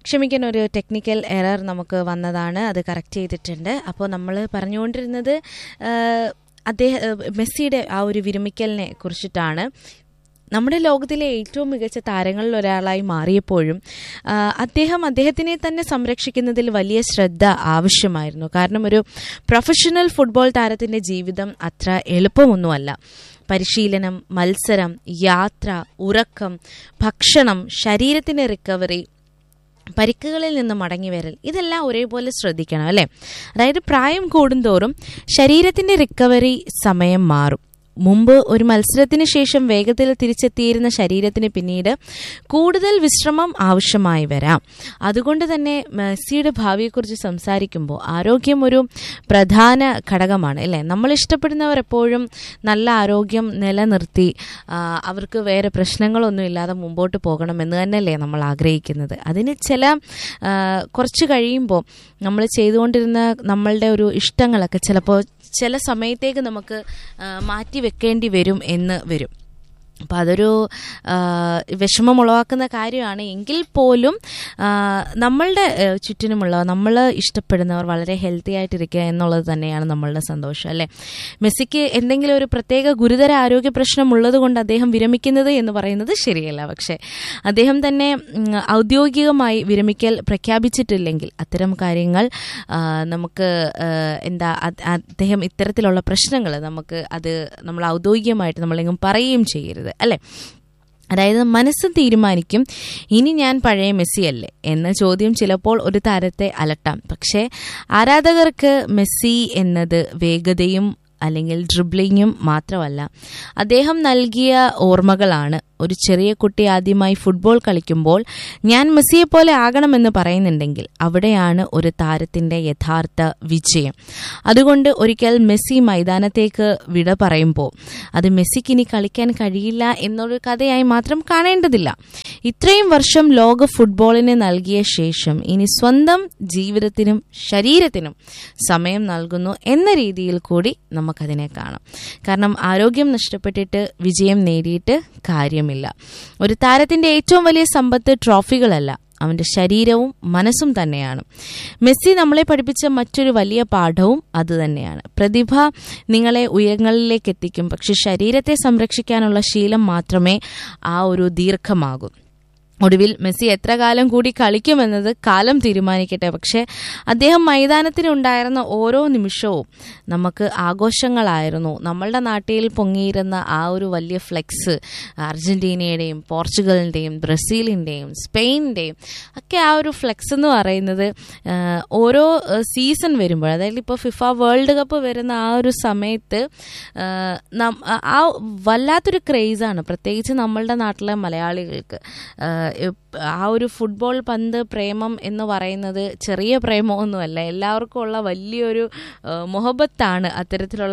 ക്ഷമിക്കാൻ ഒരു technical error നമുക്ക് വന്നതാണ് അത് കറക്റ്റ് ചെയ്തിട്ടുണ്ട് അപ്പോൾ നമ്മൾ പറഞ്ഞുകൊണ്ടിരുന്നത് ആ, അദ്ദേഹം മെസ്സിയുടെ ആ ഒരു വിരമിക്കലിനെ കുറിച്ചിട്ടാണ് നമ്മുടെ ലോകത്തിലെ ഏറ്റവും മികച്ച താരങ്ങളിൽ ഒരാളായി മാറിയപ്പോഴും ആ, അദ്ദേഹം അദ്ദേഹത്തിനെ തന്നെ സംരക്ഷിക്കുന്നതിൽ വലിയ ശ്രദ്ധ ആവശ്യമായിരുന്നു കാരണം ഒരു പ്രൊഫഷണൽ ഫുട്ബോൾ താരത്തിൻ്റെ ജീവിതം അത്ര എളുപ്പമൊന്നുമല്ല പരിശീലനം മത്സരം യാത്ര ഉറക്കം ഭക്ഷണം ശരീരത്തിൻ്റെ റിക്കവറി പരിക്കുകളിൽ നിന്ന് മടങ്ങി വരൽ ഇതെല്ലാം ഒരേപോലെ ശ്രദ്ധിക്കണം അല്ലേ അതായത് പ്രായം കൂടുന്തോറും ശരീരത്തിന്റെ റിക്കവറി സമയം മാറും മുമ്പ് ഒരു മത്സരത്തിന് ശേഷം വേഗത്തിൽ തിരിച്ചെത്തിയിരുന്ന ശരീരത്തിന് പിന്നീട് കൂടുതൽ വിശ്രമം ആവശ്യമായി വരാം അതുകൊണ്ട് തന്നെ മെസ്സിയുടെ ഭാവിയെക്കുറിച്ച് സംസാരിക്കുമ്പോൾ ആരോഗ്യം ഒരു പ്രധാന ഘടകമാണ് അല്ലേ നമ്മൾ ഇഷ്ടപ്പെടുന്നവർ എപ്പോഴും നല്ല ആരോഗ്യം നിലനിർത്തി ആ, അവർക്ക് വേറെ പ്രശ്നങ്ങളൊന്നും ഇല്ലാതെ മുമ്പോട്ട് പോകണമെന്ന് തന്നെയല്ലേ നമ്മൾ ആഗ്രഹിക്കുന്നത് അതിന് ചില ആ, കുറച്ച് കഴിയുമ്പോൾ നമ്മൾ ചെയ്തുകൊണ്ടിരുന്ന നമ്മളുടെ ഒരു ഇഷ്ടങ്ങളൊക്കെ ചിലപ്പോൾ ചില സമയത്തേക്ക് നമുക്ക് ആ, മാറ്റി വെക്കേണ്ടി വരും എന്ന് വരും അപ്പം അതൊരു ആ, വിഷമം ഉളവാക്കുന്ന കാര്യമാണ് എങ്കിൽ പോലും ആ, നമ്മളുടെ ആ, ചുറ്റിനുമുള്ള നമ്മൾ ഇഷ്ടപ്പെടുന്നവർ വളരെ ഹെൽത്തി ആയിട്ടിരിക്കുക എന്നുള്ളത് തന്നെയാണ് നമ്മളുടെ സന്തോഷം അല്ലേ മെസ്സിക്ക് എന്തെങ്കിലും ഒരു പ്രത്യേക ഗുരുതര ആരോഗ്യ പ്രശ്നം ഉള്ളത് കൊണ്ട് അദ്ദേഹം വിരമിക്കുന്നത് എന്ന് പറയുന്നത് ശരിയല്ല പക്ഷേ അദ്ദേഹം തന്നെ ഉം, ഔദ്യോഗികമായി വിരമിക്കൽ പ്രഖ്യാപിച്ചിട്ടില്ലെങ്കിൽ അത്തരം കാര്യങ്ങൾ ആ, നമുക്ക് ആ, എന്താ അത് അദ്ദേഹം ഇത്തരത്തിലുള്ള പ്രശ്നങ്ങൾ നമുക്ക് അത് നമ്മൾ ഔദ്യോഗികമായിട്ട് നമ്മളെങ്ങും പറയുകയും ചെയ്യരുത് അല്ലേ അതായത് മനസ്സ് തീരുമാനിക്കും ഇനി ഞാൻ പഴയ മെസ്സി അല്ലേ എന്ന ചോദ്യം ചിലപ്പോൾ ഒരു താരത്തെ അലട്ടാം പക്ഷേ ആരാധകർക്ക് മെസ്സി എന്നത് വേഗതയും അല്ലെങ്കിൽ ഡ്രിബ്ലിങ്ങും മാത്രമല്ല അദ്ദേഹം നൽകിയ ഓർമ്മകളാണ് ഒരു ചെറിയ കുട്ടി ആദ്യമായി ഫുട്ബോൾ കളിക്കുമ്പോൾ ഞാൻ മെസ്സിയെ പോലെ ആകണമെന്ന് പറയുന്നുണ്ടെങ്കിൽ അവിടെയാണ് ഒരു താരത്തിൻ്റെ യഥാർത്ഥ വിജയം അതുകൊണ്ട് ഒരിക്കൽ മെസ്സി മൈതാനത്തേക്ക് വിട പറയുമ്പോൾ അത് മെസ്സിക്ക് ഇനി കളിക്കാൻ കഴിയില്ല എന്നൊരു കഥയായി മാത്രം കാണേണ്ടതില്ല ഇത്രയും വർഷം ലോക ഫുട്ബോളിന് നൽകിയ ശേഷം ഇനി സ്വന്തം ജീവിതത്തിനും ശരീരത്തിനും സമയം നൽകുന്നു എന്ന രീതിയിൽ കൂടി നമുക്കതിനെ കാണാം കാരണം ആരോഗ്യം നഷ്ടപ്പെട്ടിട്ട് വിജയം നേടിയിട്ട് കാര്യമില്ല ഒരു താരത്തിന്റെ ഏറ്റവും വലിയ സമ്പത്ത് ട്രോഫികളല്ല അവന്റെ ശരീരവും മനസ്സും തന്നെയാണ് മെസ്സി നമ്മളെ പഠിപ്പിച്ച മറ്റൊരു വലിയ പാഠവും അതുതന്നെയാണ് പ്രതിഭ നിങ്ങളെ ഉയരങ്ങളിലേക്ക് എത്തിക്കും പക്ഷെ ശരീരത്തെ സംരക്ഷിക്കാനുള്ള ശീലം മാത്രമേ ആ ഒരു ദീർഘമാകൂ ഒടുവിൽ മെസ്സി എത്ര കാലം കൂടി കളിക്കുമെന്നത് കാലം തീരുമാനിക്കട്ടെ പക്ഷേ അദ്ദേഹം മൈതാനത്തിനുണ്ടായിരുന്ന ഓരോ നിമിഷവും നമുക്ക് ആഘോഷങ്ങളായിരുന്നു നമ്മളുടെ നാട്ടിൽ പൊങ്ങിയിരുന്ന ആ ഒരു വലിയ ഫ്ലെക്സ് അർജന്റീനയുടെയും പോർച്ചുഗലിൻ്റെയും ബ്രസീലിൻ്റെയും സ്പെയിനിൻ്റെയും ഒക്കെ ആ ഒരു ഫ്ലെക്സ് എന്ന് പറയുന്നത് ആ, ഓരോ സീസൺ വരുമ്പോൾ അതായത് ഇപ്പോൾ ഫിഫ വേൾഡ് കപ്പ് വരുന്ന ആ ഒരു സമയത്ത് ആ, നം- ആ വല്ലാത്തൊരു ക്രേസാണ് പ്രത്യേകിച്ച് നമ്മളുടെ നാട്ടിലെ മലയാളികൾക്ക് ആ, ഇപ്പ- ആ ഒരു ഫുട്ബോൾ പന്ത് പ്രേമം എന്ന് പറയുന്നത് ചെറിയ പ്രേമമൊന്നുമല്ല എല്ലാവർക്കും ഉള്ള വലിയൊരു ആ, മൊഹബത്താണ് അത്തരത്തിലുള്ള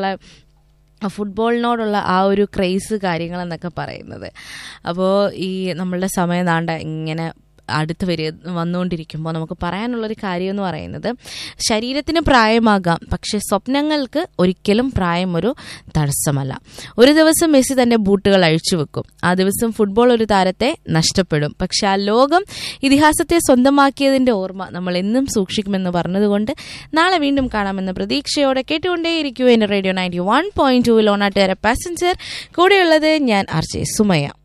ഫുട്ബോളിനോടുള്ള ആ ഒരു ക്രേസ് കാര്യങ്ങളെന്നൊക്കെ പറയുന്നത് അപ്പോൾ ഈ നമ്മളുടെ സമയം ദാണ്ട ഇങ്ങനെ അടുത്ത് വരിക വന്നുകൊണ്ടിരിക്കുമ്പോൾ നമുക്ക് പറയാനുള്ളൊരു കാര്യം എന്ന് പറയുന്നത് ശരീരത്തിന് പ്രായമാകാം പക്ഷെ സ്വപ്നങ്ങൾക്ക് ഒരിക്കലും പ്രായം ഒരു തടസ്സമല്ല ഒരു ദിവസം മെസ്സി തന്റെ ബൂട്ടുകൾ അഴിച്ചു വെക്കും ആ ദിവസം ഫുട്ബോൾ ഒരു താരത്തെ നഷ്ടപ്പെടും പക്ഷെ ആ ലോകം ഇതിഹാസത്തെ സ്വന്തമാക്കിയതിന്റെ ഓർമ്മ നമ്മൾ എന്നും സൂക്ഷിക്കുമെന്ന് പറഞ്ഞതുകൊണ്ട് നാളെ വീണ്ടും കാണാമെന്ന പ്രതീക്ഷയോടെ കേട്ടുകൊണ്ടേയിരിക്കൂ എൻ്റെ radio ninety one point two ലോണാട്ടേറെ പാസഞ്ചർ കൂടെയുള്ളത് ഞാൻ ആർ ജെ സുമയ